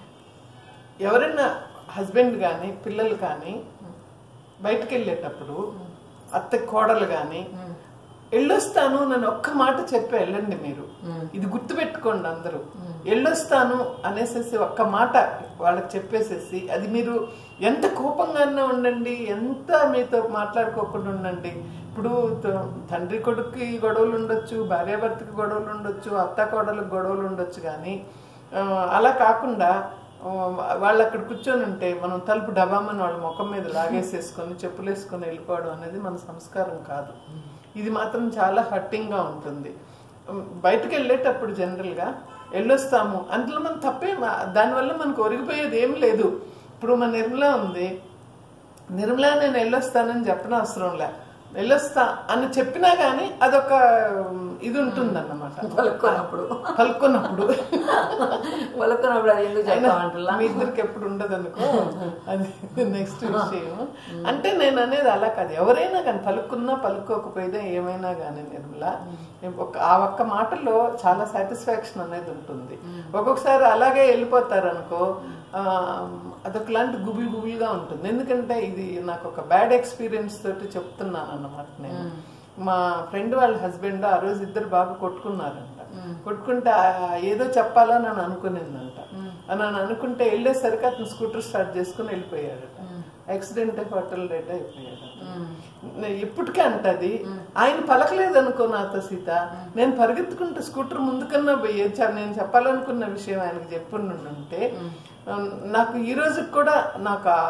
ఎవరైనా హస్బెండ్ కానీ పిల్లలు కానీ బయటకు వెళ్ళేటప్పుడు అత్త కోడలు కానీ ఎళ్ళొస్తాను నన్ను ఒక్క మాట చెప్పి వెళ్ళండి మీరు ఇది గుర్తుపెట్టుకోండి అందరూ ఎళ్ళొస్తాను అనేసేసి ఒక్క మాట వాళ్ళకి చెప్పేసేసి అది మీరు ఎంత కోపంగానే ఉండండి ఎంత మీతో మాట్లాడుకోకుండా ఉండండి ఇప్పుడు త- తండ్రి కొడుక్కి గొడవలు ఉండొచ్చు భార్యాభర్తకి గొడవలు ఉండొచ్చు అత్త కోడలకు గొడవలు ఉండొచ్చు కానీ ఆ, అలా కాకుండా ఆ, వాళ్ళు అక్కడ కూర్చొని ఉంటే మనం తలుపు డబామని వాళ్ళ ముఖం మీద లాగేసేసుకొని చెప్పులేసుకొని వెళ్ళిపోవడం అనేది మన సంస్కారం కాదు ఇది మాత్రం చాలా హట్టింగ్గా ఉంటుంది ఉమ్, బయటకు వెళ్ళేటప్పుడు జనరల్గా వెళ్ళొస్తాము అందులో మనం తప్పే దానివల్ల మనకు ఒరిగిపోయేది ఏం లేదు ఇప్పుడు మన నిర్మలా ఉంది నిర్మలా నేను వెళ్ళొస్తానని చెప్పనవసరం లే వెళ్ళొస్తా అని చెప్పినా గానీ అదొక ఉమ్, ఇది ఉంటుంది అన్నమాట పలుకున్నప్పుడు కలుక్కున్నప్పుడు పలుకున్నప్పుడు అది ఎందుకు చెప్తామంటున్నా మీ ఇద్దరికి ఎప్పుడు ఉండదు అనుకో అది నెక్స్ట్ విషయం అంటే నేను అనేది అలా కాదు ఎవరైనా కానీ పలుకున్నా పలుకోకపోయినా ఏమైనా కానీ నిర్మల ఒక ఆ ఒక్క మాటలో చాలా సాటిస్ఫాక్షన్ అనేది ఉంటుంది ఒక్కొక్కసారి అలాగే వెళ్ళిపోతారు అనుకో ఆ, అదొకలాంటి గుబులు గుబులుగా ఉంటుంది ఎందుకంటే ఇది నాకు ఒక బ్యాడ్ ఎక్స్పీరియన్స్ తోటి చెప్తున్నాను అన్నమాట నేను మా ఫ్రెండ్ వాళ్ళ హస్బెండ్ ఆ రోజు ఇద్దరు బాగా కొట్టుకున్నారంట కొట్టుకుంటే ఆ ఏదో చెప్పాలని అని అనుకునిందంట అని అని అనుకుంటే వెళ్ళేసరికి అతను స్కూటర్ స్టార్ట్ చేసుకుని వెళ్ళిపోయాడట యాక్సిడెంట్ హోటల్ డెడ్ అయిపోయాడు ఇప్పటికే అంటది ఆయన పలకలేదు అనుకో నాతో సీత నేను పరిగెత్తుకుంటూ స్కూటర్ ముందుకన్నా పోయే చ- నేను చెప్పాలనుకున్న విషయం ఆయనకు చెప్పుంటే నాకు ఈ రోజుకి కూడా నాకు ఆ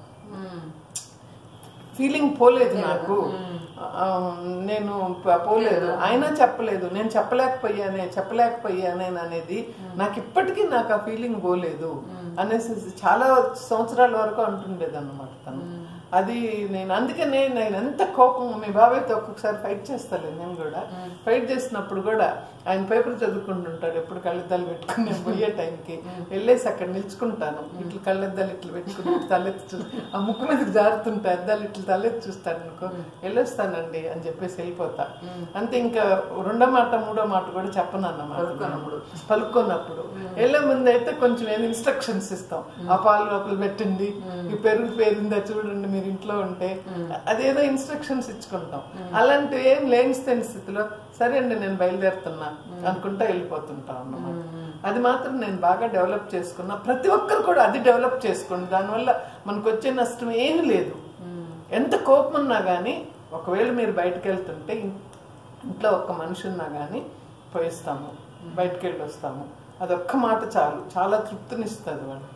ఫీలింగ్ పోలేదు నాకు ఆ, నేను ప- పోలేదు ఆయన చెప్పలేదు నేను చెప్పలేకపోయానే చెప్పలేకపోయానే అనేది నాకు ఇప్పటికీ నాకు ఆ ఫీలింగ్ పోలేదు అనేసి చాలా సంవత్సరాల వరకు అంటుండేది అనమాట తను అది నేను అందుకనే నేను ఎంత కోపం మీ బాబాయ్తో ఒక్కొక్కసారి ఫైట్ చేస్తాను నేను కూడా ఫైట్ చేసినప్పుడు కూడా ఆయన పేపర్ చదువుకుంటుంటాడు ఎప్పుడు కళ్ళద్దాలు పెట్టుకుని నేను పోయే టైంకి వెళ్ళేసి అక్కడ నిల్చుకుంటాను ఇట్లా కళ్ళద్దాలు ఇట్లా పెట్టుకుని ఇట్లా తలెత్తి చూ ఆ ముక్కు మీదకి జారుతుంటాయి అద్దాలు ఇట్లా తలెత్తి చూస్తాను అనుకో వెళ్ళొస్తానండి అని చెప్పేసి వెళ్ళిపోతా అంతే ఇంకా రెండో మాట మూడో మాట కూడా చెప్పను అన్నమాట పలుకున్నప్పుడు వెళ్ళే ముందు అయితే కొంచెం ఏదో ఇన్స్ట్రక్షన్స్ ఇస్తాం ఆ పాలు లోపల పెట్టండి ఈ పెరుగు పేరుందా చూడండి మీరు ఇంట్లో ఉంటే అదేదో ఇన్స్ట్రక్షన్స్ ఇచ్చుకుంటాం అలాంటివి ఏం లేని స్థితిలో సరే అండి నేను బయలుదేరుతున్నా అనుకుంటా వెళ్ళిపోతుంటాం అన్నమాట అది మాత్రం నేను బాగా డెవలప్ చేసుకున్నా ప్రతి ఒక్కరు కూడా అది డెవలప్ చేసుకోండి దానివల్ల మనకు వచ్చే నష్టం ఏమీ లేదు ఎంత కోపం ఉన్నా కానీ ఒకవేళ మీరు బయటకు వెళ్తుంటే ఇన్- ఇంట్లో ఒక్క మనిషి ఉన్నా కానీ పోయిస్తాము బయటకు వెళ్ళి వస్తాము అదొక్క మాట చాలు చాలా తృప్తినిస్తుంది వాళ్ళకి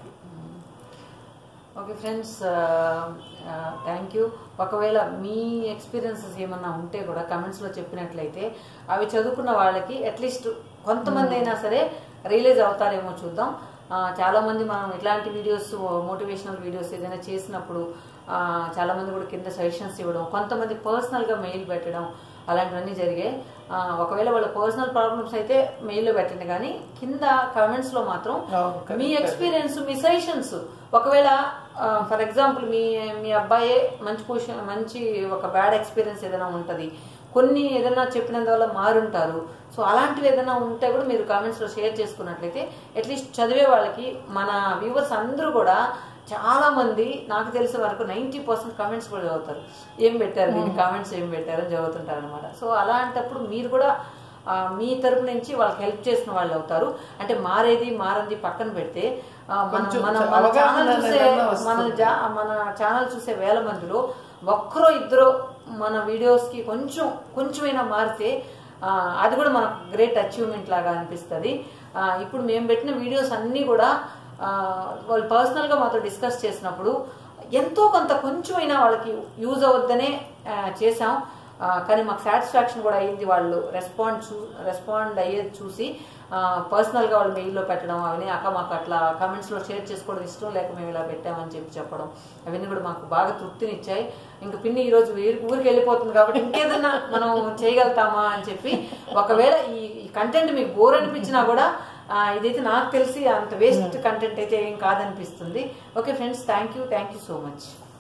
ఓకే ఫ్రెండ్స్ థ్యాంక్ యూ ఒకవేళ మీ ఎక్స్పీరియన్సెస్ ఏమన్నా ఉంటే కూడా కమెంట్స్లో చెప్పినట్లయితే అవి చదువుకున్న వాళ్ళకి అట్లీస్ట్ కొంతమంది అయినా సరే రియలైజ్ అవుతారేమో చూద్దాం ఆ, చాలా మంది మనం ఇట్లాంటి వీడియోస్ మోటివేషనల్ వీడియోస్ ఏదైనా చేసినప్పుడు ఆ, చాలా మంది కూడా కింద సజెషన్స్ ఇవ్వడం కొంతమంది పర్సనల్గా మెయిల్ పెట్టడం అలాంటివన్నీ జరిగాయి ఆ, ఒకవేళ వాళ్ళ పర్సనల్ ప్రాబ్లమ్స్ అయితే మెయిల్లో పెట్టండి కానీ కింద కమెంట్స్లో మాత్రం అవును, మీ ఎక్స్పీరియన్స్ మీ సజెషన్స్ ఒకవేళ ఫర్ ఎగ్జాంపుల్ మీ మీ అబ్బాయే మంచి పొజిషన్ మంచి ఒక బ్యాడ్ ఎక్స్పీరియన్స్ ఏదైనా ఉంటుంది కొన్ని ఏదైనా చెప్పినందువల్ల మారుంటారు సో అలాంటివి ఏదైనా ఉంటే కూడా మీరు కామెంట్స్లో షేర్ చేసుకున్నట్లయితే అట్లీస్ట్ చదివే వాళ్ళకి మన వ్యూవర్స్ అందరూ కూడా చాలా మంది నాకు తెలిసిన వరకు నైంటీ పర్సెంట్ కామెంట్స్ కూడా చదువుతారు ఏం పెట్టారు దీని కామెంట్స్ ఏం పెట్టారు అని చదువుతుంటారు అనమాట సో అలాంటప్పుడు మీరు కూడా ఆ, మీ తరపు నుంచి వాళ్ళకి హెల్ప్ చేసిన వాళ్ళు అవుతారు అంటే మారేది మారంది పక్కన పెడితే ఆ, మన కొంచెం మన చ- మన అవగాహన ఛానల్ చూసే ఏదైనా మన వస్తుంది. జా- మన ఛానల్ చూసే వేల మందిలో ఒక్కరో ఇద్దరు మన వీడియోస్ కి కొంచెం కొంచెమైనా మారితే ఆ, అది కూడా మనకు గ్రేట్ అచీవ్మెంట్ లాగా అనిపిస్తుంది ఇప్పుడు మేము పెట్టిన వీడియోస్ అన్నీ కూడా ఆ, వాళ్ళు పర్సనల్ గా మాతో డిస్కస్ చేసినప్పుడు ఎంతో కొంత కొంచెమైనా వాళ్ళకి యూజ్ అవద్దనే ఆ, చేసాం ఆ, కానీ మాకు సాటిస్ఫాక్షన్ కూడా అయ్యింది వాళ్ళు రెస్పాండ్ చూ రెస్పాండ్ అయ్యేది చూసి ఆ, పర్సనల్గా వాళ్ళు మెయిల్లో పెట్టడం అవన్నీ అక్క మాకు అట్లా కామెంట్స్లో షేర్ చేసుకోవడం ఇష్టం లేక మేము ఇలా పెట్టామని చెప్పి చెప్పడం అవన్నీ కూడా మాకు బాగా తృప్తినిచ్చాయి ఇంకా పిన్ని ఈరోజు ఊరి- ఊరికి వెళ్ళిపోతుంది కాబట్టి ఇంకేదన్నా మనం చేయగలుగుతామా అని చెప్పి ఒకవేళ ఈ కంటెంట్ మీకు బోర్ అనిపించినా కూడా ఆ, ఇదైతే నాకు తెలిసి అంత వేస్ట్ కంటెంట్ అయితే ఏం కాదనిపిస్తుంది okay friends thank you thank you so much